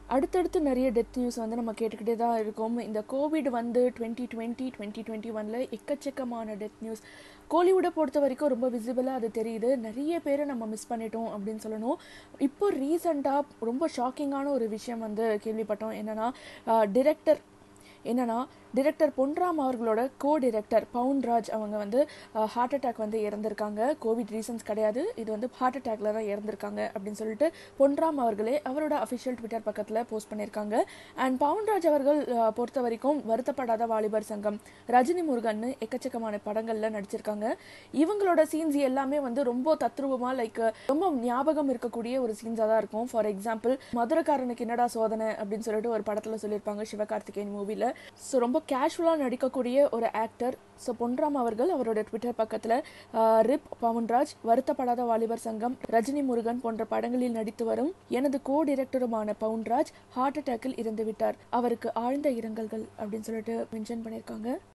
அடுத்தடுத்து நிறைய death news வந்து நம்ம கேட்டுக்கிட்டே தான் இருக்கோம் இந்த கோவிட் வந்து டுவெண்ட்டி டுவெண்ட்டி டுவெண்ட்டி டுவெண்ட்டி ஒனில் எக்கச்சக்கமான டெத் நியூஸ் கோலிவுட்டை பொறுத்த வரைக்கும் ரொம்ப விசிபிளாக அது தெரியுது நிறைய பேரை நம்ம மிஸ் பண்ணிட்டோம் அப்படின்னு சொல்லணும் இப்போ ரீசண்டாக ரொம்ப ஷாக்கிங்கான ஒரு விஷயம் வந்து கேள்விப்பட்டோம் என்னென்னா டிரெக்டர் என்னன்னா டிரெக்டர் பொன்ராம் அவர்களோட கோ டிரெக்டர் பவுன்ராஜ் அவங்க வந்து ஹார்ட் அட்டாக் வந்து இறந்திருக்காங்க கோவிட் ரீசன்ஸ் கிடையாது இது வந்து ஹார்ட் அட்டாக்ல தான் இறந்திருக்காங்க அப்படின்னு சொல்லிட்டு பொன்ராம் அவர்களே அவரோட அஃபிஷியல் ட்விட்டர் பக்கத்தில் போஸ்ட் பண்ணியிருக்காங்க அண்ட் பவுன்ராஜ் அவர்கள் அஹ், பொறுத்த வரைக்கும் வருத்தப்படாத வாலிபர் சங்கம் ரஜினி முருகன் எக்கச்சக்கமான படங்களில் நடிச்சிருக்காங்க இவங்களோட சீன்ஸ் எல்லாமே வந்து ரொம்ப தத்ரூபமாக லைக் ரொம்ப ஞாபகம் இருக்கக்கூடிய ஒரு சீன்ஸாக தான் இருக்கும் ஃபார் எக்ஸாம்பிள் மதுரக்காரனுக்கு என்னடா சோதனை அப்படின்னு சொல்லிட்டு ஒரு படத்தில் சொல்லியிருப்பாங்க சிவகார்த்திகேயன் மூவியில் ஸோ ரொம்ப கேஷுவலாக நடிக்கக்கூடிய ஒரு ஆக்டர் ஸோ பொன்ராம் அவர்கள் அவரோட ட்விட்டர் பக்கத்தில் ரிப் பவுன்ராஜ் வருத்தப்படாத வாலிபர் சங்கம் ரஜினி முருகன் போன்ற படங்களில் நடித்து வரும் எனது கோ டிரெக்டருமான பவுன்ராஜ் ஹார்ட் அட்டாக்கில் இறந்து விட்டார் அவருக்கு ஆழ்ந்த இரங்கல்கள் அப்படின்னு சொல்லிட்டு மென்ஷன் பண்ணியிருக்காங்க